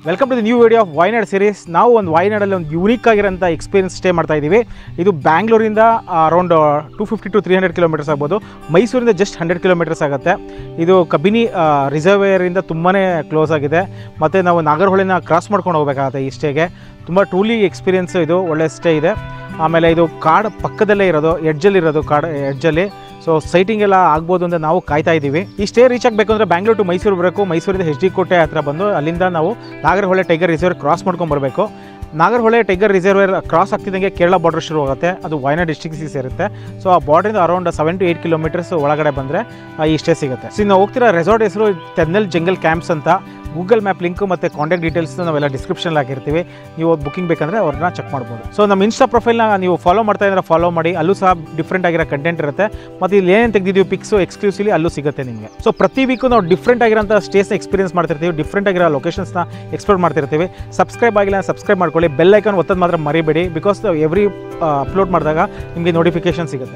Welcome to the new video of Wayanad series ನಾವು ಒಂದು ವೈನಾಡಲ್ಲಿ ಒಂದು ಯೂನಿಕ್ ಆಗಿರೋಂಥ ಎಕ್ಸ್ಪೀರಿಯನ್ಸ್ ಸ್ಟೇ ಮಾಡ್ತಾ ಇದ್ದೀವಿ ಇದು ಬ್ಯಾಂಗ್ಳೂರಿಂದ around two fifty to three hundred kilometres ಆಗ್ಬೋದು ಮೈಸೂರಿಂದ ಜಸ್ಟ್ ಹಂಡ್ರೆಡ್ ಕಿಲೋಮೀಟರ್ಸ್ ಆಗುತ್ತೆ ಇದು ಕಬಿನಿ ರಿಸರ್ವೇರಿಂದ ತುಂಬಾ ಕ್ಲೋಸ್ ಆಗಿದೆ ಮತ್ತು ನಾವು ನಾಗರಹೊಳೆನ ಕ್ರಾಸ್ ಮಾಡ್ಕೊಂಡು ಹೋಗಬೇಕಾಗತ್ತೆ ಈ ಸ್ಟೇಗೆ ತುಂಬ ಟ್ರೂಲಿ ಎಕ್ಸ್ಪೀರಿಯನ್ಸ್ ಇದು ಒಳ್ಳೆ ಸ್ಟೇ ಇದೆ ಆಮೇಲೆ ಇದು ಕಾಡು ಪಕ್ಕದಲ್ಲೇ ಇರೋದು ಎಡ್ಜಲ್ಲಿ ಇರೋದು ಕಾಡು ಎಡ್ಜಲ್ಲಿ ಸೊ ಸೈಟಿಂಗ್ ಎಲ್ಲ ಆಗ್ಬೋದು ಅಂತ ನಾವು ಕಾಯ್ತಾ ಇದ್ದೀವಿ ಈ ಸ್ಟೇ ರೀಚ್ ಆಗಬೇಕು ಅಂದರೆ ಬ್ಯಾಂಗ್ಳೂರ್ ಟು ಮೈಸೂರು ಬರಬೇಕು ಮೈಸೂರಿಂದ ಎಚ್ ಡಿ ಕೋಟೆ ಹತ್ರ ಬಂದು ಅಲ್ಲಿಂದ ನಾವು ನಾಗರಹೊಳೆ ಟೈಗರ್ ರಿಸರ್ವ್ ಕ್ರಾಸ್ ಮಾಡ್ಕೊಂಡು ಬರಬೇಕು ನಾಗರಹೊಳೆ ಟೈಗರ್ ರಿಸರ್ವೇರ್ ಕ್ರಾಸ್ ಆಗ್ತಿದ್ದಂಗೆ ಕೇರಳ ಬಾರ್ಡರ್ ಶುರು ಆಗುತ್ತೆ ಅದು ವಯನಾಡ್ ಡಿಸ್ಟ್ರಿಕ್ಸಿಗೆ ಸೇರುತ್ತೆ ಸೊ ಆ ಬಾರ್ಡ್ರಿಂದ around seven to eight kilometres ಒಳಗಡೆ ಬಂದರೆ ಈ ಸ್ಟೇ ಸಿಗುತ್ತೆ ಸೊ ನಾವು ಹೋಗ್ತಿರೋ ರೆಸಾರ್ಟ್ ಹೆಸರು ತೆನ್ನಲ್ ಜಂಗಲ್ ಕ್ಯಾಂಪ್ಸ್ ಅಂತ ಗೂಗಲ್ ಮ್ಯಾಪ್ ಲಿಂಕ್ ಮತ್ತು ಕಾಂಟ್ಯಾಕ್ಟ್ ಡೀಟೇಲ್ಸ್ ನಾವೆಲ್ಲ ಡಿಸ್ಕ್ರಿಪ್ಷನ್ ಹಾಕಿರ್ತೀವಿ ನೀವು ಬುಕಿಂಗ್ ಬೇಕಂದರೆ ಅವ್ರನ್ನ ಚೆಕ್ ಮಾಡ್ಬೋದು ಸೊ ನಮ್ಮ ಇನ್ಸ್ಟಾ ಪ್ರೊಫೈಲ್ನ ನೀವು ಫಾಲೋ ಮಾಡ್ತಾ ಇದ್ರೆ ಫಾಲೋ ಮಾಡಿ ಅಲ್ಲೂ ಸಹ ಡಿಫ್ರೆಂಟ್ ಆಗಿರೋ ಕಂಟೆಂಟ್ ಇರುತ್ತೆ ಮತ್ತು ಇಲ್ಲಿ ಏನೇನು ತೆಗೆದಿದ್ದೀವಿ ಪಿಕ್ಸು ಎಕ್ಸ್ಕ್ಲೂಸಿವ್ಲಿ ಅಲ್ಲೂ ಸಿಗುತ್ತೆ ನಿಮಗೆ ಸೊ ಪ್ರತಿ ವೀಕು ನಾವು ಡಿಫ್ರೆಂಟ್ ಆಗಿರೋಂಥ ಸ್ಟೇಸ್ನ ಎಕ್ಸ್ಪೀರಿಯನ್ಸ್ ಮಾಡ್ತಿರ್ತೀವಿ ಡಿಫ್ರೆಂಟ್ ಆಗಿರೋ ಲೊಕೇಶನ್ಸ್ನ ಎಕ್ಸ್ಪ್ಲೋರ್ ಮಾಡ್ತಿರ್ತೀವಿ ಸಬ್ಸ್ಕ್ರೈಬ್ ಆಗಿಲ್ಲ ಸಬ್ಸ್ಕ್ರೈಬ್ ಮಾಡ್ಕೊಳ್ಳಿ ಬೆಲ್ ಐಕಾನ್ ಒತ್ತೋದು ಮಾತ್ರ ಮರಿಬೇಡಿ ಬಿಕಾಸ್ ಎವ್ರಿ ಅಪ್ಲೋಡ್ ಮಾಡಿದಾಗ ನಿಮಗೆ ನೋಟಿಫಿಕೇಶನ್ ಸಿಗುತ್ತೆ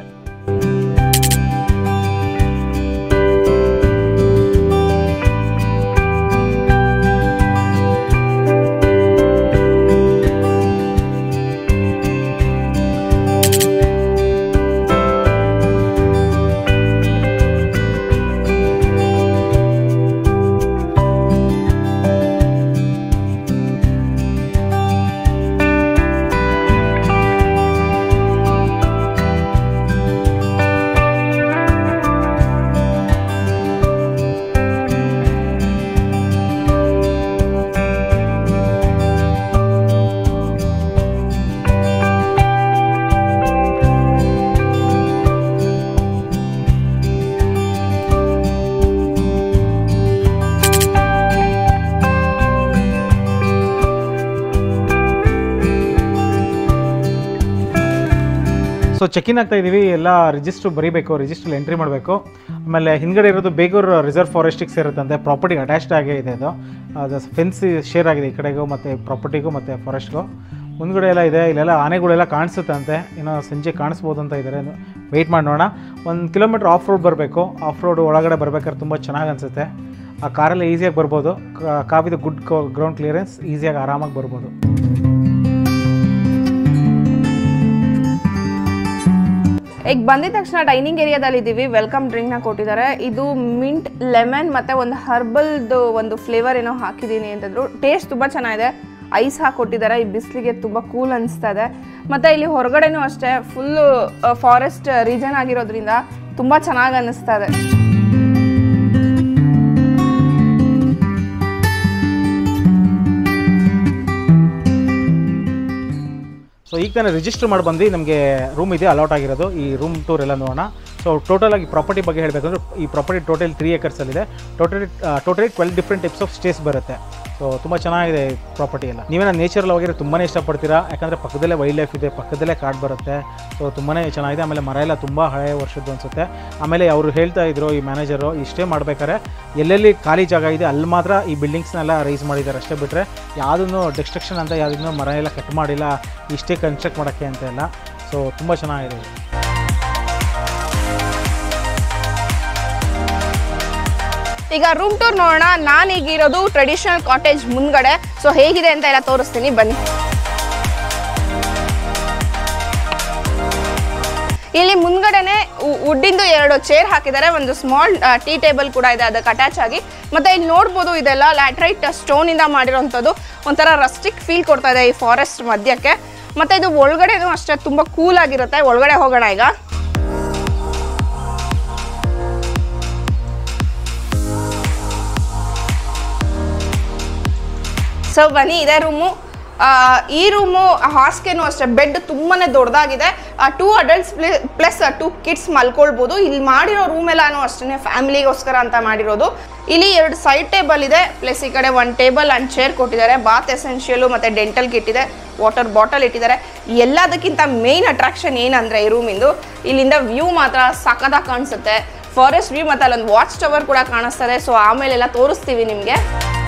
ಸೊ ಚೆಕ್ ಇನ್ ಆಗ್ತಾ ಇದೀವಿ ಎಲ್ಲ ರಿಜಿಸ್ಟ್ರು ಬರೀಬೇಕು ರಿಜಿಸ್ಟ್ರಲ್ಲಿ ಎಂಟ್ರಿ ಮಾಡಬೇಕು ಆಮೇಲೆ ಹಿಂದ್ಗಡೆ ಇರೋದು ಬೇಗೂರು ರಿಸರ್ವ್ ಫಾರೆಸ್ಟಿಗೆ ಸೇರುತ್ತಂತೆ ಪ್ರಾಪರ್ಟಿಗೆ ಅಟ್ಯಾಚ್ಡ್ ಆಗೇ ಇದೆ ಇದು ಅದು ಫೆನ್ಸ್ ಶೇರ್ ಆಗಿದೆ ಈ ಕಡೆಗೂ ಮತ್ತು ಪ್ರಾಪರ್ಟಿಗೂ ಮತ್ತು ಫಾರೆಸ್ಟ್ಗೂ ಮುಂದ್ಗಡೆ ಎಲ್ಲ ಇದೆ ಇಲ್ಲೆಲ್ಲ ಆನೆಗಳೆಲ್ಲ ಕಾಣಿಸುತ್ತಂತೆ ಏನೋ ಸಂಜೆ ಕಾಣಿಸ್ಬೋದು ಅಂತ ಇದ್ದಾರೆ ವೆಯ್ಟ್ ಮಾಡಿ ನೋಡೋಣ ಒಂದು ಕಿಲೋಮೀಟ್ರ್ ಆಫ್ ರೋಡ್ ಬರಬೇಕು ಆಫ್ ರೋಡ್ ಒಳಗಡೆ ಬರ್ಬೇಕಾದ್ರೆ ತುಂಬ ಚೆನ್ನಾಗಿ ಅನಿಸುತ್ತೆ ಆ ಕಾರಲ್ಲಿ ಈಸಿಯಾಗಿ ಬರ್ಬೋದು ಕಾವಿದು ಗುಡ್ ಗ್ರೌಂಡ್ ಕ್ಲಿಯರೆನ್ಸ್ ಈಸಿಯಾಗಿ ಆರಾಮಾಗಿ ಬರ್ಬೋದು ಈಗ ಬಂದಿದ ತಕ್ಷಣ ಡೈನಿಂಗ್ ಏರಿಯಾದಲ್ಲಿ ಇದ್ದೀವಿ ವೆಲ್ಕಮ್ ಡ್ರಿಂಕ್ನ ಕೊಟ್ಟಿದ್ದಾರೆ ಇದು ಮಿಂಟ್ ಲೆಮನ್ ಮತ್ತೆ ಒಂದು ಹರ್ಬಲ್ದು ಒಂದು ಫ್ಲೇವರ್ ಏನೋ ಹಾಕಿದ್ದೀನಿ ಅಂತಂದ್ರು ಟೇಸ್ಟ್ ತುಂಬ ಚೆನ್ನಾಗಿದೆ ಐಸ್ ಹಾಕೊಟ್ಟಿದ್ದಾರೆ ಈ ಬಿಸಿಲಿಗೆ ತುಂಬ ಕೂಲ್ ಅನಿಸ್ತಾ ಇದೆ ಮತ್ತೆ ಇಲ್ಲಿ ಹೊರಗಡೆನೂ ಅಷ್ಟೇ ಫುಲ್ಲು ಫಾರೆಸ್ಟ್ ರೀಜನ್ ಆಗಿರೋದ್ರಿಂದ ತುಂಬ ಚೆನ್ನಾಗಿ ಅನ್ನಿಸ್ತಾ ಇದೆ ಸೊ ಈಗ ತಾನೇ ರಿಜಿಸ್ಟರ್ ಮಾಡಿ ಬಂದು ನಮಗೆ ರೂಮ್ ಇದೆ ಅಲಾಟ್ ಆಗಿರೋದು ಈ ರೂಮ್ ಟೂರ್ ಎಲ್ಲ ನೋಡೋಣ ಸೊ ಟೋಟಲ್ ಆಗಿ ಪ್ರಾಪರ್ಟಿ ಬಗ್ಗೆ ಹೇಳಬೇಕಂದ್ರೆ ಈ ಪ್ರಾಪರ್ಟಿ ಟೋಟಲ್ ತ್ರೀ ಏಕರ್ಸಲ್ಲಿದೆ totally totally twelve different types of stays ಬರುತ್ತೆ ಸೊ ತುಂಬ ಚೆನ್ನಾಗಿದೆ ಪ್ರಾಪರ್ಟಿ ಎಲ್ಲ ನೀವೇನ ನೇಚರಲ್ ಹೋಗಿರೋ ತುಂಬಾ ಇಷ್ಟಪಡ್ತೀರಾ ಯಾಕಂದರೆ ಪಕ್ಕದಲ್ಲೇ ವೈಲ್ಡ್ ಲೈಫ್ ಇದೆ ಪಕ್ಕದಲ್ಲೇ ಕಾಡು ಬರುತ್ತೆ ಸೊ ತುಂಬಾ ಚೆನ್ನಾಗಿದೆ ಆಮೇಲೆ ಮರ ಎಲ್ಲ ತುಂಬ ಹಳೆಯ ವರ್ಷದ್ದು ಅನಿಸುತ್ತೆ ಆಮೇಲೆ ಅವರು ಹೇಳ್ತಾ ಇದ್ರು ಈ ಮ್ಯಾನೇಜರು ಇಷ್ಟೇ ಮಾಡ್ಬೇಕಾದ್ರೆ ಎಲ್ಲೆಲ್ಲಿ ಖಾಲಿ ಜಾಗ ಇದೆ ಅಲ್ಲಿ ಮಾತ್ರ ಈ ಬಿಲ್ಡಿಂಗ್ಸ್ನೆಲ್ಲ ರೈಸ್ ಮಾಡಿದ್ದಾರೆ ಅಷ್ಟೇ ಬಿಟ್ಟರೆ ಯಾವುದನ್ನು ಡಿಸ್ಟ್ರಕ್ಷನ್ ಅಂತ ಯಾವುದನ್ನು ಮರ ಎಲ್ಲ ಕಟ್ ಮಾಡಿಲ್ಲ ಇಷ್ಟೇ ಕನ್ಸ್ಟ್ರಕ್ಟ್ ಮಾಡೋಕ್ಕೆ ಅಂತ ಇಲ್ಲ ಸೊ ತುಂಬ ಚೆನ್ನಾಗಿದೆ ಇದು. ಈಗ ರೂಮ್ ಟೂರ್ ನೋಡೋಣ ನಾನೀಗ ಇರೋದು ಟ್ರೆಡಿಷನಲ್ ಕಾಟೇಜ್ ಮುಂದ್ಗಡೆ ಸೊ ಹೇಗಿದೆ ಅಂತ ಎಲ್ಲ ತೋರಿಸ್ತೀನಿ ಬನ್ನಿ ಇಲ್ಲಿ ಮುಂದ್ಗಡೆನೆ ವುಡ್ಡಿಂದು ಎರಡು ಚೇರ್ ಹಾಕಿದ್ದಾರೆ ಒಂದು ಸ್ಮಾಲ್ ಟೀ ಟೇಬಲ್ ಕೂಡ ಇದೆ ಅದಕ್ಕೆ ಅಟ್ಯಾಚ್ ಆಗಿ ಮತ್ತೆ ಇಲ್ಲಿ ನೋಡ್ಬೋದು ಇದೆಲ್ಲ ಲ್ಯಾಟ್ರೈಟ್ ಸ್ಟೋನ್ ಇಂದ ಮಾಡಿರೋಂಥದ್ದು ಒಂಥರ ರಸ್ಟಿಕ್ ಫೀಲ್ ಕೊಡ್ತಾ ಇದೆ ಈ ಫಾರೆಸ್ಟ್ ಮಧ್ಯಕ್ಕೆ ಮತ್ತೆ ಇದು ಒಳಗಡೆನೂ ಅಷ್ಟೇ ತುಂಬಾ ಕೂಲ್ ಆಗಿರುತ್ತೆ ಒಳಗಡೆ ಹೋಗೋಣ ಈಗ ಸೊ ಬನ್ನಿ ಇದೇ ರೂಮು ಈ ರೂಮು ಹಾಸಿಗೆನೂ ಅಷ್ಟೇ ಬೆಡ್ ತುಂಬಾನೇ ದೊಡ್ಡದಾಗಿದೆ two adults plus two kids ಮಲ್ಕೊಳ್ಬೋದು ಇಲ್ಲಿ ಮಾಡಿರೋ ರೂಮ್ ಎಲ್ಲಾನು ಅಷ್ಟೇ ಫ್ಯಾಮಿಲಿಗೋಸ್ಕರ ಅಂತ ಮಾಡಿರೋದು ಇಲ್ಲಿ ಎರಡು ಸೈಡ್ ಟೇಬಲ್ ಇದೆ ಪ್ಲಸ್ ಈ ಕಡೆ ಒಂದು ಟೇಬಲ್ ಅಂಡ್ ಚೇರ್ ಕೊಟ್ಟಿದ್ದಾರೆ ಬಾತ್ ಎಸೆನ್ಷಿಯಲು ಮತ್ತು ಡೆಂಟಲ್ ಕಿಟ್ ಇದೆ ವಾಟರ್ ಬಾಟಲ್ ಇಟ್ಟಿದ್ದಾರೆ ಎಲ್ಲದಕ್ಕಿಂತ ಮೇನ್ ಅಟ್ರಾಕ್ಷನ್ ಏನಂದರೆ ಈ ರೂಮಿಂದು ಇಲ್ಲಿಂದ ವ್ಯೂ ಮಾತ್ರ ಸಖತ್ತಾಗಿ ಕಾಣಿಸುತ್ತೆ ಫಾರೆಸ್ಟ್ ವ್ಯೂ ಮತ್ತು ಅಲ್ಲೊಂದು ವಾಚ್ ಟವರ್ ಕೂಡ ಕಾಣಿಸ್ತದೆ ಸೊ ಆಮೇಲೆಲ್ಲ ತೋರಿಸ್ತೀವಿ ನಿಮಗೆ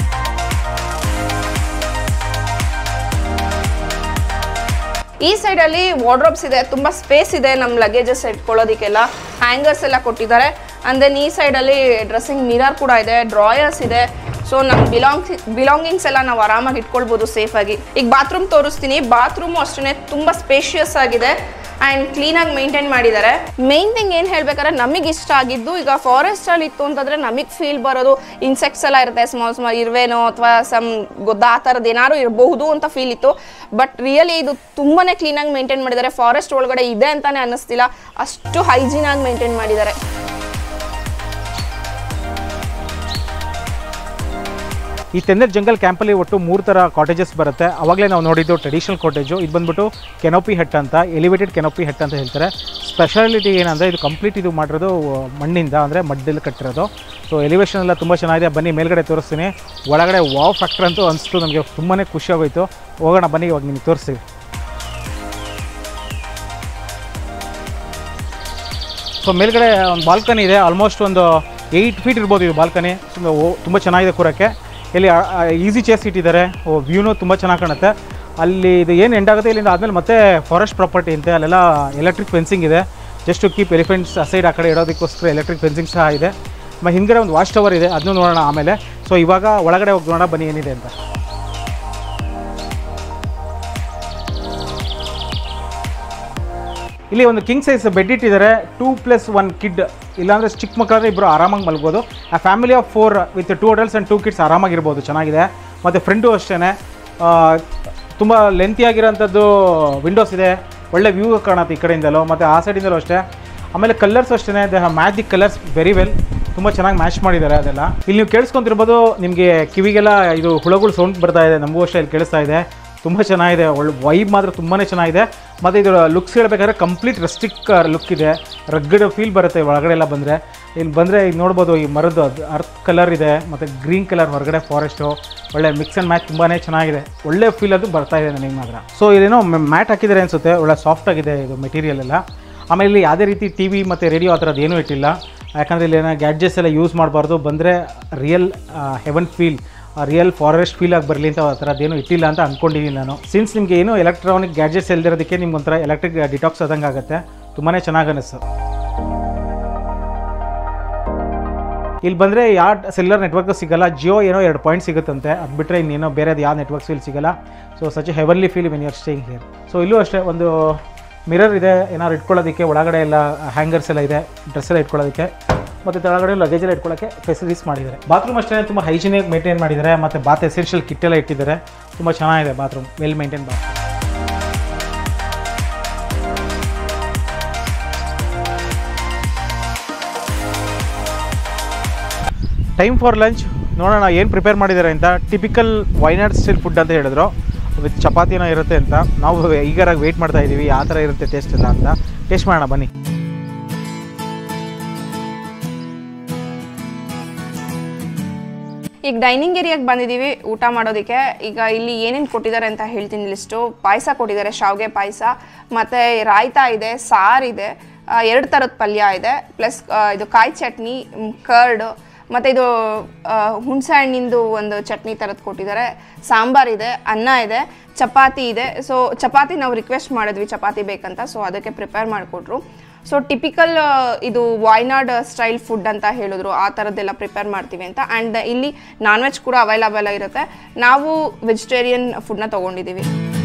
ಈ ಸೈಡಲ್ಲಿ ವಾರ್ಡ್ರೋಬ್ಸ್ ಇದೆ ತುಂಬ ಸ್ಪೇಸ್ ಇದೆ ನಮ್ಮ ಲಗೇಜಸ್ ಇಟ್ಕೊಳ್ಳೋದಕ್ಕೆಲ್ಲ ಹ್ಯಾಂಗರ್ಸ್ ಎಲ್ಲ ಕೊಟ್ಟಿದ್ದಾರೆ ಆ್ಯಂಡ್ ದೆನ್ ಈ ಸೈಡಲ್ಲಿ ಡ್ರೆಸ್ಸಿಂಗ್ ಮಿರರ್ ಕೂಡ ಇದೆ ಡ್ರಾಯರ್ಸ್ ಇದೆ ಸೊ ನಮ್ಮ ಬಿಲಾಂಗ್ ಬಿಲಾಂಗಿಂಗ್ಸ್ ಎಲ್ಲ ನಾವು ಆರಾಮಾಗಿ ಇಟ್ಕೊಳ್ಬೋದು ಸೇಫಾಗಿ ಈಗ ಬಾತ್ರೂಮ್ ತೋರಿಸ್ತೀನಿ ಬಾತ್ರೂಮು ಅಷ್ಟೇ ತುಂಬ ಸ್ಪೇಷಿಯಸ್ ಆಗಿದೆ ಆ್ಯಂಡ್ ಕ್ಲೀನಾಗಿ ಮೇಂಟೈನ್ ಮಾಡಿದ್ದಾರೆ ಮೇನ್ ಥಿಂಗ್ ಏನು ಹೇಳ್ಬೇಕಾದ್ರೆ ನಮಗೆ ಇಷ್ಟ ಆಗಿದ್ದು ಈಗ ಫಾರೆಸ್ಟಲ್ಲಿ ಇತ್ತು ಅಂತಂದರೆ ನಮಗೆ ಫೀಲ್ ಬರೋದು ಇನ್ಸೆಕ್ಟ್ಸ್ ಎಲ್ಲ ಇರುತ್ತೆ ಸ್ಮಾಲ್ ಸ್ಮಾಲ್ ಇರುವೆನೋ ಅಥವಾ ಸಮ್ ಗೊತ್ತ ಆ ಥರದ್ದು ಏನಾದ್ರು ಇರಬಹುದು ಅಂತ ಫೀಲ್ ಇತ್ತು ಬಟ್ ರಿಯಲಿ ಇದು ತುಂಬಾ ಕ್ಲೀನಾಗಿ ಮೇಂಟೈನ್ ಮಾಡಿದ್ದಾರೆ ಫಾರೆಸ್ಟ್ ಒಳಗಡೆ ಇದೆ ಅಂತಾನೆ ಅನ್ನಿಸ್ತಿಲ್ಲ ಅಷ್ಟು ಹೈಜೀನಾಗಿ ಮೇಂಟೈನ್ ಮಾಡಿದ್ದಾರೆ ಈ ತೆಂದರ್ ಜಂಗಲ್ ಕ್ಯಾಂಪಲ್ಲಿ ಒಟ್ಟು ಮೂರು ಥರ ಕಾಟೇಜಸ್ ಬರುತ್ತೆ ಅವಾಗಲೇ ನಾವು ನೋಡಿದ್ದು ಟ್ರೆಡಿಷನಲ್ ಕಾಟೇಜು ಇದು ಬಂದ್ಬಿಟ್ಟು ಕೆನೋಪಿ ಹಟ್ ಅಂತ ಎಲಿವೇಟೆಡ್ ಕೆನೋಪಿ ಹಟ್ ಅಂತ ಹೇಳ್ತಾರೆ ಸ್ಪೆಷಾಲಿಟಿ ಏನಂದರೆ ಇದು ಕಂಪ್ಲೀಟ್ ಇದು ಮಾಡಿರೋದು ಮಣ್ಣಿಂದ ಅಂದರೆ ಮಡ್ಡಲ್ಲಿ ಕಟ್ಟಿರೋದು ಸೊ ಎಲಿವೇಶನ್ ಎಲ್ಲ ತುಂಬ ಚೆನ್ನಾಗಿದೆ ಬನ್ನಿ ಮೇಲ್ಗಡೆ ತೋರಿಸ್ತೀನಿ ಒಳಗಡೆ ವಾವ್ ಫ್ಯಾಕ್ಟರ್ ಅಂತೂ ಅನಿಸ್ತು ನಮಗೆ ತುಂಬಾ ಖುಷಿ ಆಗೋಯ್ತು ಹೋಗೋಣ ಬನ್ನಿ ಇವಾಗ ನಿಮಗೆ ತೋರಿಸ್ತೀವಿ ಸೊ ಮೇಲ್ಗಡೆ ಒಂದು ಬಾಲ್ಕನಿ ಇದೆ ಆಲ್ಮೋಸ್ಟ್ ಒಂದು ಏಯ್ಟ್ ಫೀಟ್ ಇರ್ಬೋದು ಇದು ಬಾಲ್ಕನಿ ತುಂಬ ಚೆನ್ನಾಗಿದೆ ಕೂರಕ್ಕೆ ಇಲ್ಲಿ ಈಸಿ ಚೇರ್ಸ್ ಇಟ್ಟಿದ್ದಾರೆ ವ್ಯೂನು ತುಂಬ ಚೆನ್ನಾಗಿ ಕಾಣುತ್ತೆ ಅಲ್ಲಿ ಇದು ಏನು ಎಂಡ್ ಆಗುತ್ತೆ ಇಲ್ಲಿಂದ ಆದಮೇಲೆ ಮತ್ತೆ ಫಾರೆಸ್ಟ್ ಪ್ರಾಪರ್ಟಿ ಅಂತೆ ಅಲ್ಲೆಲ್ಲ ಎಲೆಕ್ಟ್ರಿಕ್ ಫೆನ್ಸಿಂಗ್ ಇದೆ just to keep elephants aside ಆ ಕಡೆ ಇಡೋದಕ್ಕೋಸ್ಕರ ಎಲೆಕ್ಟ್ರಿಕ್ ಫೆನ್ಸಿಂಗ್ ಸಹ ಇದೆ ಆಮೇಲೆ ಹಿಂದ್ಗಡೆ ಒಂದು ವಾಚ್ ಟವರ್ ಇದೆ ಅದನ್ನು ನೋಡೋಣ ಆಮೇಲೆ ಸೊ ಇವಾಗ ಒಳಗಡೆ ಹೋಗಿ ನೋಡೋಣ ಬನ್ನಿ ಏನಿದೆ ಅಂತ ಇಲ್ಲಿ ಒಂದು ಕಿಂಗ್ ಸೈಜ್ ಬೆಡ್ ಇಟ್ಟಿದ್ದಾರೆ ಟೂ ಪ್ಲಸ್ ಒನ್ ಕಿಡ್ ಇಲ್ಲಾಂದರೆ ಚಿಕ್ಕ ಮಕ್ಕಳಾದ್ರೆ ಇಬ್ಬರು ಆರಾಮಾಗಿ ಮಲ್ಬೋದು ಆ family of four with two adults and two kids ಆರಾಮಾಗಿರ್ಬೋದು ಚೆನ್ನಾಗಿದೆ ಮತ್ತು ಫ್ರಂಟು ಅಷ್ಟೇ ತುಂಬ ಲೆಂತಿ ಆಗಿರೋಂಥದ್ದು ವಿಂಡೋಸ್ ಇದೆ ಒಳ್ಳೆ ವ್ಯೂ ಕಾಣುತ್ತೆ ಈ ಕಡೆಯಿಂದಲೂ ಮತ್ತು ಆ ಸೈಡಿಂದಲೂ ಅಷ್ಟೇ ಆಮೇಲೆ ಕಲರ್ಸ್ ಅಷ್ಟೇ they have match the colours very well ತುಂಬ ಚೆನ್ನಾಗಿ ಮ್ಯಾಚ್ ಮಾಡಿದ್ದಾರೆ ಅದೆಲ್ಲ ಇಲ್ಲಿ ನೀವು ಕೇಳಿಸ್ಕೊಂತಿರ್ಬೋದು ನಿಮಗೆ ಕಿವಿಗೆಲ್ಲ ಇದು ಹುಳಗಳು ಸೌಂಡ್ ಬರ್ತಾ ಇದೆ ನಮಗೂ ಅಷ್ಟೇ ಇಲ್ಲಿ ಕೇಳಿಸ್ತಾ ಇದೆ ತುಂಬ ಚೆನ್ನಾಗಿದೆ ಒಳ್ಳೆ ವೈಬ್ ಮಾತ್ರ ತುಂಬಾ ಚೆನ್ನಾಗಿದೆ ಮತ್ತು ಇದರ ಲುಕ್ಸ್ ಹೇಳ್ಬೇಕಾದ್ರೆ ಕಂಪ್ಲೀಟ್ ರೆಸ್ಟಿಕ್ ಲುಕ್ ಇದೆ ರಗ್ಗಡ್ ಫೀಲ್ ಬರುತ್ತೆ ಒಳಗಡೆ ಎಲ್ಲ ಬಂದರೆ ಇಲ್ಲಿ ಬಂದರೆ ಈಗ ನೋಡ್ಬೋದು ಈ ಮರದ್ದು ಅದು ಅರ್ತ್ ಕಲರ್ ಇದೆ ಮತ್ತು ಗ್ರೀನ್ ಕಲರ್ ಹೊರಗಡೆ ಫಾರೆಸ್ಟು ಒಳ್ಳೆ ಮಿಕ್ಸ್ ಆ್ಯಂಡ್ ಮ್ಯಾಚ್ ತುಂಬಾ ಚೆನ್ನಾಗಿದೆ ಒಳ್ಳೆ ಫೀಲ್ ಅದು ಬರ್ತಾ ಇದೆ ನನಗೆ ಮಾತ್ರ ಸೊ ಇದೇನೋ ಮ್ಯಾಟ್ ಹಾಕಿದ್ದಾರೆ ಅನಿಸುತ್ತೆ ಒಳ್ಳೆ ಸಾಫ್ಟ್ ಆಗಿದೆ ಇದು ಮೆಟೀರಿಯಲ್ ಎಲ್ಲ ಆಮೇಲೆ ಇಲ್ಲಿ ಯಾವುದೇ ರೀತಿ ಟಿ ವಿ ಮತ್ತು ರೇಡಿಯೋ ಆ ಥರದ್ದು ಏನೂ ಇಟ್ಟಿಲ್ಲ ಯಾಕಂದರೆ ಇಲ್ಲಿ ಏನೋ ಗ್ಯಾಡ್ಜೆಟ್ಸ್ ಎಲ್ಲ ಯೂಸ್ ಮಾಡಬಾರ್ದು ಬಂದರೆ real heaven feel real forest feel ಆಗಿ ಬರಲಿ ಅಂತ ಆ ಥರದ್ದೇನು ಇಟ್ಟಿಲ್ಲ ಅಂತ ಅಂದ್ಕೊಂಡಿದ್ದೀನಿ ನಾನು ಸಿನ್ಸ್ ನಿಮಗೆ ಏನು ಎಲೆಕ್ಟ್ರಾನಿಕ್ ಗ್ಯಾಡ್ಜೆಟ್ಸ್ ಇಲ್ದಿರೋದಕ್ಕೆ ನಿಮ್ಗೆ ಒಂಥರ ಎಲೆಕ್ಟ್ರಿಕ್ ಡಿಟಾಕ್ಸ್ ಆದಂಗೆ ಆಗುತ್ತೆ ತುಂಬಾ ಚೆನ್ನಾಗಿ ಅನಿಸ್ತು ಇಲ್ಲಿ ಬಂದರೆ ಯಾವ ಸೆಲ್ಯುಲರ್ ನೆಟ್ವರ್ಕ್ ಸಿಗಲ್ಲ ಜಿಯೋ ಏನೋ ಎರಡು ಪಾಯಿಂಟ್ ಸಿಗುತ್ತಂತೆ ಅದು ಬಿಟ್ಟರೆ ಇನ್ನೇನೋ ಬೇರೆದು ಯಾವ ನೆಟ್ವರ್ಕ್ಸ್ ಇಲ್ಲಿ ಸಿಗಲ್ಲ so such heavenly feel when you're staying here so ಇಲ್ಲೂ ಅಷ್ಟೇ ಒಂದು ಮಿರರ್ ಇದೆ ಏನಾದ್ರು ಇಟ್ಕೊಳ್ಳೋದಕ್ಕೆ ಒಳಗಡೆ ಎಲ್ಲ ಹ್ಯಾಂಗರ್ಸ್ ಎಲ್ಲ ಇದೆ ಡ್ರೆಸ್ ಎಲ್ಲ ಇಟ್ಕೊಳ್ಳೋದಕ್ಕೆ ಮತ್ತು ಕೆಳಗಡೆ ಲಗೇಜ್ ಎಲ್ಲ ಇಟ್ಕೊಳ್ಳೋಕ್ಕೆ ಫೆಸಿಲಿಟೀಸ್ ಮಾಡಿದ್ದಾರೆ ಬಾತ್ರೂಮ್ ಅಷ್ಟೇ ತುಂಬ ಹೈಜಿನಿಯಾಗಿ ಮೇಂಟೈನ್ ಮಾಡಿದ್ದಾರೆ ಮತ್ತು ಬಾತ್ ಎಸೆನ್ಷಿಯಲ್ ಕಿಟ್ ಎಲ್ಲ ಇಟ್ಟಿದ್ದಾರೆ ತುಂಬ ಚೆನ್ನಾಗಿದೆ bathroom well maintain bathroom time for lunch ನೋಡೋಣ ಏನು ಪ್ರಿಪೇರ್ ಮಾಡಿದ್ದಾರೆ ಅಂತ ಟಿಪಿಕಲ್ ವೈನಾಡ್ ಸ್ಟೈಲ್ ಫುಡ್ ಅಂತ ಹೇಳಿದ್ರು ವಿತ್ ಚಪಾತಿನ ಇರುತ್ತೆ ಅಂತ ನಾವು ಈಗರಾಗಿ ವೆಯ್ಟ್ ಮಾಡ್ತಾ ಇದ್ದೀವಿ ಯಾವ ಥರ ಇರುತ್ತೆ ಟೇಸ್ಟ್ ಎಲ್ಲ ಅಂತ ಟೇಸ್ಟ್ ಮಾಡೋಣ ಬನ್ನಿ ಈಗ ಡೈನಿಂಗ್ ಏರಿಯಾಗೆ ಬಂದಿದ್ದೀವಿ ಊಟ ಮಾಡೋದಕ್ಕೆ ಈಗ ಇಲ್ಲಿ ಏನೇನು ಕೊಟ್ಟಿದ್ದಾರೆ ಅಂತ ಹೇಳ್ತೀನಿ ಲಿಸ್ಟು ಪಾಯಸ ಕೊಟ್ಟಿದ್ದಾರೆ ಶಾವಿಗೆ ಪಾಯಸ ಮತ್ತು ರಾಯ್ತಾ ಇದೆ ಸಾರಿದೆ ಎರಡು ಥರದ ಪಲ್ಯ ಇದೆ ಪ್ಲಸ್ ಇದು ಕಾಯಿ ಚಟ್ನಿ ಕರ್ಡ್ ಮತ್ತು ಇದು ಆ, ಹುಣಸೆ ಹಣ್ಣಿಂದು ಒಂದು ಚಟ್ನಿ ಥರದ್ದು ಕೊಟ್ಟಿದ್ದಾರೆ ಸಾಂಬಾರ್ ಇದೆ ಅನ್ನ ಇದೆ ಚಪಾತಿ ಇದೆ ಸೊ ಚಪಾತಿ ನಾವು ರಿಕ್ವೆಸ್ಟ್ ಮಾಡಿದ್ವಿ ಚಪಾತಿ ಬೇಕಂತ ಸೊ ಅದಕ್ಕೆ ಪ್ರಿಪೇರ್ ಮಾಡಿಕೊಟ್ರು ಸೊ ಟಿಪಿಕಲ್ ಇದು ವಾಯ್ನಾಡ್ ಸ್ಟೈಲ್ ಫುಡ್ ಅಂತ ಹೇಳಿದ್ರು ಆ ಥರದ್ದೆಲ್ಲ ಪ್ರಿಪೇರ್ ಮಾಡ್ತೀವಿ ಅಂತ ಆ್ಯಂಡ್ ಇಲ್ಲಿ ನಾನ್ ವೆಜ್ ಕೂಡ ಅವೈಲಬಲ್ ಇರುತ್ತೆ ನಾವು ವೆಜಿಟೇರಿಯನ್ ಫುಡ್ನ ತೊಗೊಂಡಿದ್ದೀವಿ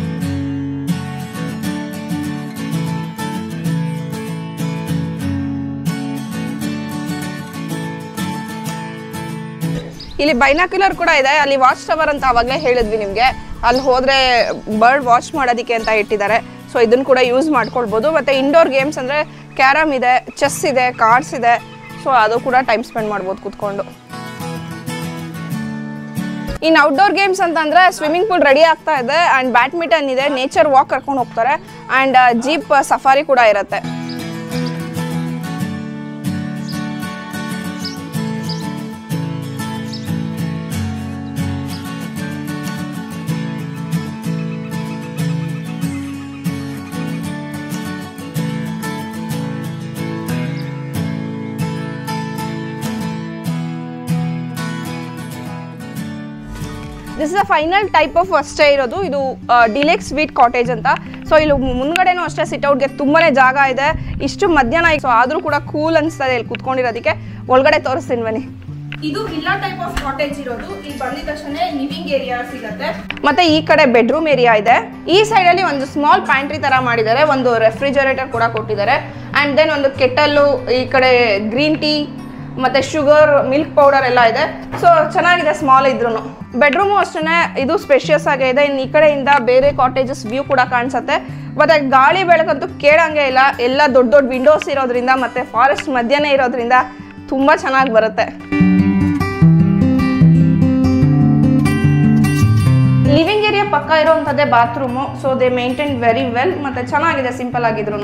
ಇಲ್ಲಿ ಬೈನಾಕ್ಯುಲರ್ ಕೂಡ ಇದೆ ಅಲ್ಲಿ ವಾಚ್ ಟವರ್ ಅಂತ ಅವಾಗಲೇ ಹೇಳಿದ್ವಿ ನಿಮಗೆ ಅಲ್ಲಿ ಹೋದ್ರೆ ಬರ್ಡ್ ವಾಚ್ ಮಾಡೋದಕ್ಕೆ ಅಂತ ಇಟ್ಟಿದ್ದಾರೆ ಸೊ ಇದನ್ನು ಕೂಡ ಯೂಸ್ ಮಾಡ್ಕೊಳ್ಬೋದು ಮತ್ತು ಇಂಡೋರ್ ಗೇಮ್ಸ್ ಅಂದರೆ ಕ್ಯಾರಮ್ ಇದೆ ಚೆಸ್ ಇದೆ ಕಾರ್ಡ್ಸ್ ಇದೆ ಸೊ ಅದು ಕೂಡ ಟೈಮ್ ಸ್ಪೆಂಡ್ ಮಾಡ್ಬೋದು ಕೂತ್ಕೊಂಡು ಇನ್ನು ಔಟ್ಡೋರ್ ಗೇಮ್ಸ್ ಅಂತಂದ್ರೆ ಸ್ವಿಮ್ಮಿಂಗ್ ಪೂಲ್ ರೆಡಿ ಆಗ್ತಾ ಇದೆ ಆ್ಯಂಡ್ ಬ್ಯಾಡ್ಮಿಂಟನ್ ಇದೆ ನೇಚರ್ ವಾಕ್ ಕರ್ಕೊಂಡು ಹೋಗ್ತಾರೆ ಆ್ಯಂಡ್ ಜೀಪ್ ಸಫಾರಿ ಕೂಡ ಇರುತ್ತೆ this is a final type of ಅಷ್ಟೇ ಇರೋದು ಇದು ಡಿಲೆಕ್ಸ್ ಸ್ವೀಟ್ ಕಾಟೇಜ್ ಅಂತ ಸೊ ಇಲ್ಲಿ ಮುಂದ್ಗಡೆನೂ ಅಷ್ಟೇ ಸಿಟ್ಔಟ್ಗೆ ತುಂಬಾನೇ ಜಾಗ ಇದೆ ಇಷ್ಟು ಮಧ್ಯಾಹ್ನ ಸೊ ಆದರೂ ಕೂಡ ಕೂಲ್ ಅನಿಸ್ತದೆ ಇಲ್ಲಿ ಕುತ್ಕೊಂಡಿರೋದಕ್ಕೆ ಒಳಗಡೆ ತೋರಿಸ್ತೀನಿ ಬನ್ನಿ ಇದು ವಿಲ್ಲಾ ಟೈಪ್ ಆಫ್ ಕಾಟೇಜ್ ಇರೋದು ಇಲ್ಲಿ ಬಂದಿದ ತಕ್ಷಣ ಲಿವಿಂಗ್ ಏರಿಯಾ ಸಿಗತ್ತೆ ಮತ್ತೆ ಈ ಕಡೆ ಬೆಡ್ರೂಮ್ ಏರಿಯಾ ಇದೆ ಈ ಸೈಡ್ ಅಲ್ಲಿ ಒಂದು ಸ್ಮಾಲ್ ಪ್ಯಾಂಟ್ರಿ ತರ ಮಾಡಿದ್ದಾರೆ ಒಂದು ರೆಫ್ರಿಜರೇಟರ್ ಕೂಡ ಕೊಟ್ಟಿದ್ದಾರೆ ಅಂಡ್ ದೆನ್ ಒಂದು ಕೆಟಲ್ಲು ಈ ಕಡೆ ಗ್ರೀನ್ ಟೀ ಮತ್ತೆ ಶುಗರ್ ಮಿಲ್ಕ್ ಪೌಡರ್ ಎಲ್ಲ ಇದೆ ಸೊ ಚೆನ್ನಾಗಿದೆ ಸ್ಮಾಲ್ ಇದ್ರೂ ಬೆಡ್ರೂಮು ಅಷ್ಟೇ ಇದು ಸ್ಪೆಷಿಯಸ್ ಆಗೇ ಇದೆ ಇನ್ನು ಈ ಕಡೆಯಿಂದ ಬೇರೆ ಕಾಟೇಜಸ್ ವ್ಯೂ ಕೂಡ ಕಾಣಿಸುತ್ತೆ ಮತ್ತೆ ಗಾಳಿ ಬೆಳಕಂತೂ ಕೇಳಂಗೆ ಇಲ್ಲ ಎಲ್ಲ ದೊಡ್ಡ ದೊಡ್ಡ ವಿಂಡೋಸ್ ಇರೋದ್ರಿಂದ ಮತ್ತೆ ಫಾರೆಸ್ಟ್ ಮಧ್ಯನೇ ಇರೋದ್ರಿಂದ ತುಂಬಾ ಚೆನ್ನಾಗಿ ಬರುತ್ತೆ ಲಿವಿಂಗ್ ಏರಿಯಾ ಪಕ್ಕ ಇರೋವಂಥದ್ದೇ bathroom so they maintain very well ಮತ್ತೆ ಚೆನ್ನಾಗಿದೆ ಸಿಂಪಲ್ ಆಗಿದ್ರು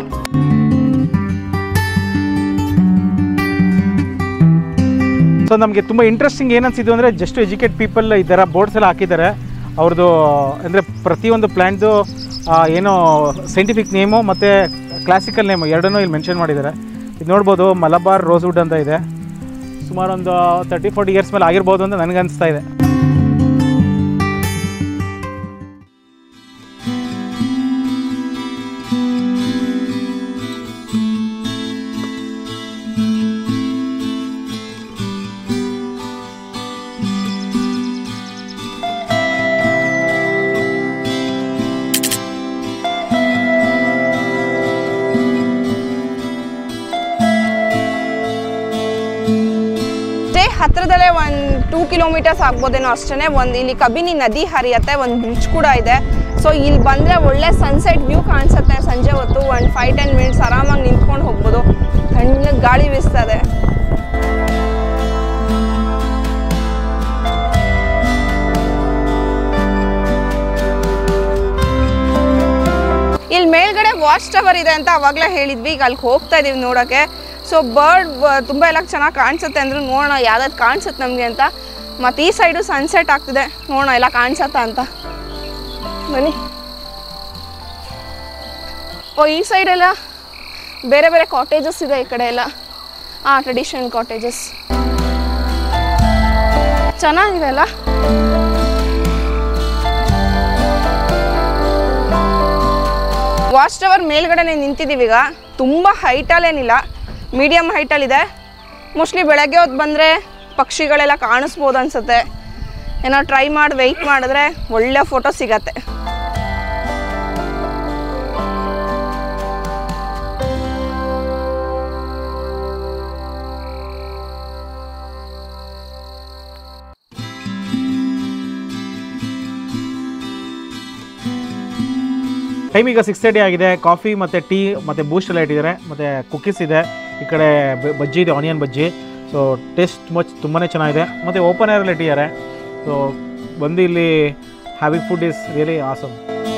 ಸೊ ನಮಗೆ ತುಂಬ ಇಂಟ್ರೆಸ್ಟಿಂಗ್ ಏನನ್ಸಿದ್ದು ಅಂದರೆ ಜಸ್ಟ್ ಎಜುಕೇಟ್ ಪೀಪಲ್ ಈ ಥರ ಬೋರ್ಡ್ಸ್ ಎಲ್ಲ ಹಾಕಿದ್ದಾರೆ ಅವ್ರದ್ದು ಅಂದರೆ ಪ್ರತಿಯೊಂದು ಪ್ಲ್ಯಾಂಟ್ದು ಏನೋ ಸೈಂಟಿಫಿಕ್ ನೇಮು ಮತ್ತು ಕ್ಲಾಸಿಕಲ್ ನೇಮು ಎರಡನ್ನೂ ಇಲ್ಲಿ ಮೆನ್ಷನ್ ಮಾಡಿದ್ದಾರೆ ಇದು ನೋಡ್ಬೋದು ಮಲಬಾರ್ ರೋಸ್ವುಡ್ ಅಂತ ಇದೆ ಸುಮಾರು ಒಂದು ತರ್ಟಿ ಫೋರ್ಟಿ ಇಯರ್ಸ್ ಮೇಲೆ ಆಗಿರ್ಬೋದು ಅಂತ ನನಗೆ ಅನಿಸ್ತಾ ಇದೆ ಸ್ಟೇ ಹತ್ರದಲ್ಲೇ ಒಂದು ಟೂ ಕಿಲೋಮೀಟರ್ಸ್ ಆಗ್ಬೋದೇನೋ ಅಷ್ಟೇ ಒಂದು ಇಲ್ಲಿ ಕಬಿನಿ ನದಿ ಹರಿಯತ್ತೆ ಒಂದು ಬ್ರಿಡ್ಜ್ ಕೂಡ ಇದೆ ಸೊ ಇಲ್ಲಿ ಬಂದರೆ ಒಳ್ಳೆ ಸನ್ಸೆಟ್ ವ್ಯೂ ಕಾಣಿಸುತ್ತೆ ಸಂಜೆ ಹೊತ್ತು ಒಂದು ಫೈವ್ ಟೆನ್ ಮಿನಿಟ್ಸ್ ಆರಾಮಾಗಿ ನಿಂತ್ಕೊಂಡು ಹೋಗ್ಬೋದು ತಣ್ಣಗೆ ಗಾಳಿ ಬೀಸ್ತದೆ ಇಲ್ಲಿ ಮೇಲ್ಗಡೆ ವಾಚ್ ಟವರ್ ಇದೆ ಅಂತ ಅವಾಗಲೇ ಹೇಳಿದ್ವಿ ಈಗ ಅಲ್ಲಿ ಹೋಗ್ತಾ ಇದೀವಿ ನೋಡೋಕ್ಕೆ ಸೊ ಬರ್ಡ್ ತುಂಬ ಎಲ್ಲ ಚೆನ್ನಾಗಿ ಕಾಣಿಸುತ್ತೆ ಅಂದ್ರೆ ನೋಡೋಣ ಯಾವ್ದಾದ್ರು ಕಾಣಿಸುತ್ತೆ ನಮಗೆ ಅಂತ ಮತ್ತು ಈ ಸೈಡು ಸನ್ಸೆಟ್ ಆಗ್ತಿದೆ ನೋಡೋಣ ಎಲ್ಲ ಕಾಣಿಸತ್ತಾ ಅಂತ ಬನ್ನಿ ಓ ಈ ಸೈಡೆಲ್ಲ ಬೇರೆ ಬೇರೆ ಕಾಟೇಜಸ್ ಇದೆ ಈ ಕಡೆ ಎಲ್ಲ ಹಾಂ ಟ್ರೆಡಿಷನಲ್ ಕಾಟೇಜಸ್ ಚೆನ್ನಾಗಿದೆ ಅಲ್ಲ ವಾಚ್ ಟವರ್ ಮೇಲ್ಗಡೆನೆ ನಿಂತಿದ್ದೀವಿ ಈಗ ತುಂಬ ಹೈಟಲ್ಲೇನಿಲ್ಲ ಮೀಡಿಯಮ್ ಹೈಟಲ್ಲಿದೆ ಮೋಸ್ಟ್ಲಿ ಬೆಳಗ್ಗೆ ಹೊತ್ತು ಬಂದರೆ ಪಕ್ಷಿಗಳೆಲ್ಲ ಕಾಣಿಸ್ಬೋದು ಅನ್ಸುತ್ತೆ ಏನೋ ಟ್ರೈ ಮಾಡಿ ವೆಯ್ಟ್ ಮಾಡಿದ್ರೆ ಒಳ್ಳೆ ಫೋಟೋ ಸಿಗತ್ತೆ ಟೈಮ್ ಈಗ ಸಿಕ್ಸ್ ತರ್ಟಿ ಆಗಿದೆ ಕಾಫಿ ಮತ್ತು ಟೀ ಮತ್ತು ಬೂಸ್ಟ್ ಎಲ್ಲ ಇಟ್ಟಿದ್ದಾರೆ ಮತ್ತು ಕುಕ್ಕೀಸ್ ಇದೆ ಈ ಕಡೆ ಬ- ಬಜ್ಜಿ ಇದೆ onion bajji so taste much ತುಂಬಾ ಚೆನ್ನಾಗಿದೆ ಮತ್ತು ಓಪನ್ ಏರಲ್ಲಿ ಇಟ್ಟಿದ್ದಾರೆ ಸೊ ಬಂದು ಇಲ್ಲಿ having food is really awesome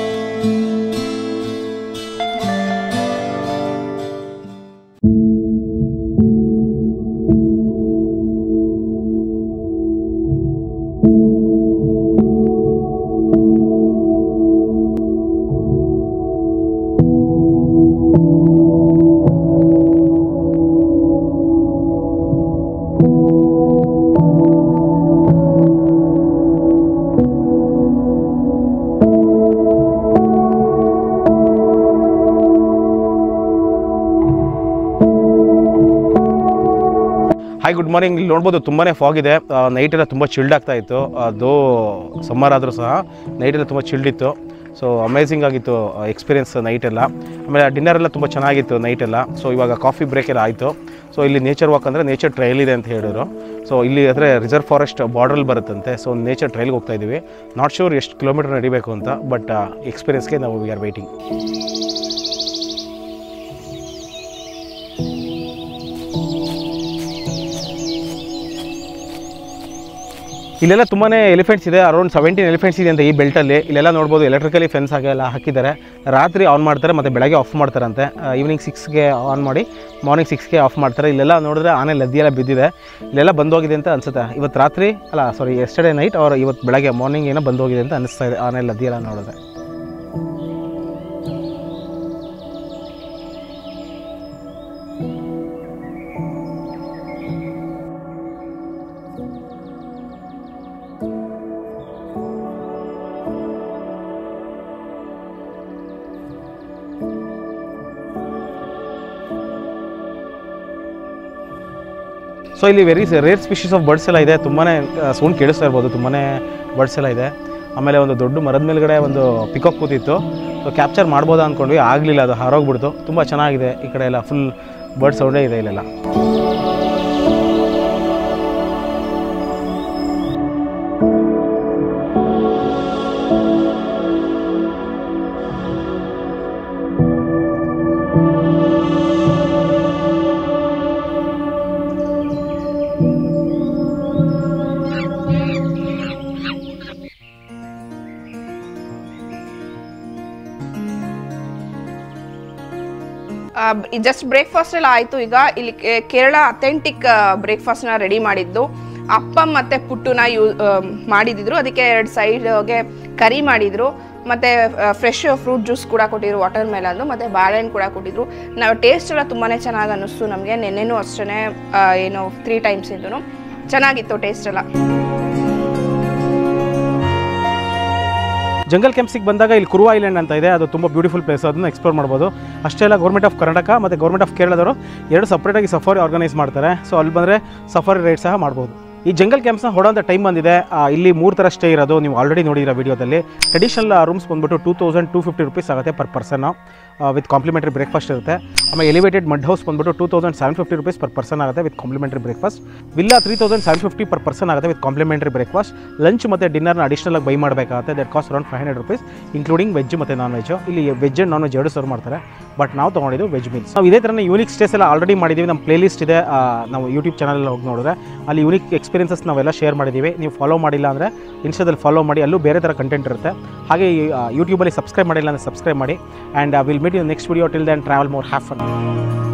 hi good morning ಇಲ್ಲಿ ನೋಡ್ಬೋದು ತುಂಬಾ ಫಾಗ್ ಇದೆ ನೈಟ್ ಎಲ್ಲ ತುಂಬ ಚಿಲ್ಡ್ ಆಗ್ತಾ ಇತ್ತು ಅದು ಸಮ್ಮರ್ ಆದರೂ ಸಹ ನೈಟ್ ಎಲ್ಲ ತುಂಬ ಚಿಲ್ಡ್ ಇತ್ತು ಸೊ ಅಮೇಝಿಂಗ್ ಆಗಿತ್ತು ಎಕ್ಸ್ಪೀರಿಯನ್ಸ್ ನೈಟ್ ಎಲ್ಲ ಆಮೇಲೆ ಡಿನ್ನರ್ ಎಲ್ಲ ತುಂಬ ಚೆನ್ನಾಗಿತ್ತು ನೈಟ್ ಎಲ್ಲ ಸೊ ಇವಾಗ ಕಾಫಿ ಬ್ರೇಕ್ ಎಲ್ಲ ಆಯಿತು ಸೊ ಇಲ್ಲಿ ನೇಚರ್ ವಾಕ್ ಅಂದರೆ ನೇಚರ್ ಟ್ರೈಲ್ ಇದೆ ಅಂತ ಹೇಳಿದ್ರು ಸೊ ಇಲ್ಲಿ ಅಂದರೆ ರಿಸರ್ವ್ ಫಾರೆಸ್ಟ್ ಬಾರ್ಡ್ರಲ್ಲಿ ಬರುತ್ತಂತೆ ಸೊ ನೇಚರ್ ಟ್ರೈಲ್ಗೆ ಹೋಗ್ತಾ ಇದ್ದೀವಿ ನಾಟ್ ಶೂರ್ ಎಷ್ಟು ಕಿಲೋಮೀಟರ್ ನಡಿಬೇಕು ಅಂತ ಬಟ್ ಎಕ್ಸ್ಪೀರಿಯನ್ಸ್ಗೆ ನಾವು ವಿ ಆರ್ ವೈಟಿಂಗ್ ಇಲ್ಲೆಲ್ಲ ತುಂಬಾ ಎಲಿಫೆಂಟ್ಸ್ ಇದೆ ಅರೌಂಡ್ ಸೆವೆಂಟೀನ್ ಎಲಿಫೆಂಟ್ಸ್ ಇದೆ ಅಂತ ಈ ಬೆಲ್ಟಲ್ಲಿ ಇಲ್ಲೆಲ್ಲ ನೋಡ್ಬೋದು ಎಲೆಕ್ಟ್ರಿಕಲಿ ಫೆನ್ಸ್ ಹಾಗೆ ಎಲ್ಲ ಹಾಕಿದ್ದಾರೆ ರಾತ್ರಿ ಆನ್ ಮಾಡ್ತಾರೆ ಮತ್ತು ಬೆಳಗ್ಗೆ ಆಫ್ ಮಾಡ್ತಾರಂತೆ ಈವ್ನಿಂಗ್ ಸಿಕ್ಸ್ಗೆ ಆನ್ ಮಾಡಿ ಮಾರ್ನಿಂಗ್ ಸಿಕ್ಸ್ಗೆ ಆಫ್ ಮಾಡ್ತಾರೆ ಇಲ್ಲೆಲ್ಲ ನೋಡಿದ್ರೆ ಆನೆ ಲದ್ದಿ ಎಲ್ಲ ಬಿದ್ದಿದೆ ಇಲ್ಲೆಲ್ಲ ಬಂದೋಗಿದೆ ಅಂತ ಅನ್ಸುತ್ತೆ ಇವತ್ತು ರಾತ್ರಿ ಅಲ್ಲ ಸಾರಿ ಎಸ್ಟರ್ಡೇ ನೈಟ್ ಅವ್ರು ಇವತ್ತು ಬೆಳಗ್ಗೆ ಮಾರ್ನಿಂಗ್ ಏನೋ ಬಂದೋಗಿದೆ ಅಂತ ಅನಿಸ್ತಾ ಇದೆ ಆನೆ ಲದ್ದಿ ಎಲ್ಲ ನೋಡಿದ್ರೆ ಸೊ ಇಲ್ಲಿ very rare species of birds ಎಲ್ಲ ಇದೆ ತುಂಬಾ ಸೌಂಡ್ ಕೇಳಿಸ್ತಾ ಇರ್ಬೋದು ತುಂಬಾ ಬರ್ಡ್ಸ್ ಎಲ್ಲ ಇದೆ ಆಮೇಲೆ ಒಂದು ದೊಡ್ಡ ಮರದ ಮೇಲ್ಗಡೆ ಒಂದು ಪಿಕಾಕ್ ಕೂತಿತ್ತು ಸೊ ಕ್ಯಾಪ್ಚರ್ ಮಾಡ್ಬೋದಾ ಅಂದ್ಕೊಂಡ್ವಿ ಆಗಲಿಲ್ಲ ಅದು ಹಾರೋಗ್ಬಿಡ್ತು ತುಂಬ ಚೆನ್ನಾಗಿದೆ ಈ ಕಡೆ ಎಲ್ಲ ಫುಲ್ ಬರ್ಡ್ ಸೌಂಡೇ ಇದೆ ಇಲ್ಲೆಲ್ಲ ಜಸ್ಟ್ ಬ್ರೇಕ್ಫಾಸ್ಟ್ ಎಲ್ಲ ಆಯಿತು ಈಗ ಇಲ್ಲಿ ಕೇ- ಕೇರಳ ಅಥೆಂಟಿಕ್ ಬ್ರೇಕ್ಫಾಸ್ಟ್ನ ರೆಡಿ ಮಾಡಿದ್ದು ಅಪ್ಪ ಮತ್ತು ಪುಟ್ಟುನ ಯೂ ಮಾಡಿದಿದ್ರು ಅದಕ್ಕೆ ಎರಡು ಸೈಡ್ಗೆ ಕರಿ ಮಾಡಿದ್ರು ಮತ್ತು ಫ್ರೆಶ್ ಫ್ರೂಟ್ ಜ್ಯೂಸ್ ಕೂಡ ಕೊಟ್ಟಿದ್ರು ವಾಟರ್ ಮೆಲನ್ನು ಮತ್ತು ಬಾಳೆಹಣ್ಣು ಕೂಡ ಕೊಟ್ಟಿದ್ರು ನಾವು ಟೇಸ್ಟ್ ಎಲ್ಲ ತುಂಬಾ ಚೆನ್ನಾಗಿ ಅನ್ನಿಸ್ತು ನಮಗೆ ನೆನ್ನೆನೂ ಅಷ್ಟೇ ಏನು ತ್ರೀ ಟೈಮ್ಸ್ ಇದ್ದು ಚೆನ್ನಾಗಿತ್ತು ಟೇಸ್ಟ್ ಎಲ್ಲ ಜಂಗಲ್ ಕ್ಯಾಂಪ್ಸಿಗೆ ಬಂದಾಗ ಇಲ್ಲಿ ಕುರುವ ಐಲ್ಯಾಂಡ್ ಅಂತ ಇದೆ ಅದು ತುಂಬ ಬ್ಯೂಟಿಫುಲ್ ಪ್ಲೇಸ್ ಅದನ್ನು ಎಕ್ಸ್ಪ್ಲೋರ್ ಮಾಡ್ಬೋದು ಅಷ್ಟೇ ಅಲ್ಲ ಗೌರ್ಮೆಂಟ್ ಆಫ್ ಕರ್ನಾಟಕ ಮತ್ತು ಗೌರ್ಮೆಂಟ್ ಆಫ್ ಕೇರಳದವರು ಎರಡು ಸಪ್ರೇಟಾಗಿ ಸಫಾರಿ ಆರ್ಗನೈಸ್ ಮಾಡ್ತಾರೆ ಸೊ ಅಲ್ಲಿ ಬಂದರೆ ಸಫಾರಿ ರೈಡ್ ಸಹ ಮಾಡ್ಬೋದು ಈ ಜಂಗಲ್ ಕ್ಯಾಂಪ್ಸ್ನ ಹೊಡೋಂಥ ಟೈಮ್ ಬಂದಿದೆ ಆ, ಇಲ್ಲಿ ಮೂರು ಥರ ಸ್ಟೇ ಇರೋದು ನೀವು ಆಲ್ರೆಡಿ ನೋಡಿರೋ ವಿಡಿಯೋದಲ್ಲಿ ಟ್ರೆಡಿಷನಲ್ ರೂಮ್ಸ್ ಬಂದ್ಬಿಟ್ಟು two thousand two fifty rupees ಆಗುತ್ತೆ per person with complimentary breakfast ಇರುತ್ತೆ ಆಮೇಲೆ ಎಲಿವೇಟೆಡ್ ಮಡ್ ಹೌಸ್ ಬಂದ್ಬಿಟ್ಟು two thousand seven fifty rupees per person ಆಗುತ್ತೆ with complimentary breakfast villa three thousand seven fifty per person ಆಗುತ್ತೆ with complimentary breakfast lunch ಮತ್ತು ಡಿನ್ನರ್ನ additional ಆಗಿ buy ಮಾಡಬೇಕಾಗುತ್ತೆ that cost around five hundred rupees including veg ಮತ್ತು non veg ಇಲ್ಲಿ veg and non veg ಎರಡು serve ಮಾಡ್ತಾರೆ but ನಾವು ತೊಗೊಂಡಿದ್ದು ವೆಜ್ ಮೀಲ್ಸ್ ನಾವು ಇದೇ ಥರ ಯೂನಿಕ್ ಸ್ಟೇಸ್ ಎಲ್ಲ ಆಲ್ರೆಡಿ ಮಾಡಿದ್ದೀವಿ ನಮ್ಮ ಪ್ಲೇ ಲಿಸ್ಟ್ ಇದೆ ಆ, ನಾವು ಯೂಟ್ಯೂಬ್ ಚಾನಲ್ ಹೋಗಿ ನೋಡಿದ್ರೆ ಅಲ್ಲಿ ಯೂನಿಕ್ ಎಕ್ಸ್ಪೀರಿಯನ್ಸಸ್ ನಾವೆಲ್ಲ ಶೇರ್ ಮಾಡಿದ್ದೀವಿ ನೀವು ಫಾಲೋ ಮಾಡಿಲ್ಲ ಅಂದರೆ ಇನ್ಸ್ಟಾದಲ್ಲಿ ಫಾಲೋ ಮಾಡಿ ಅಲ್ಲೂ ಬೇರೆ ಥರ ಕಂಟೆಂಟ್ ಇರುತ್ತೆ ಹಾಗೆ ಯೂಟ್ಯೂಬಲ್ಲಿ ಸಬ್ಸ್ಕ್ರೈಬ್ ಮಾಡಿಲ್ಲ ಅಂದರೆ ಸಬ್ಸ್ಕ್ರೈಬ್ ಮಾಡಿ and will meet you next video till then travel more have fun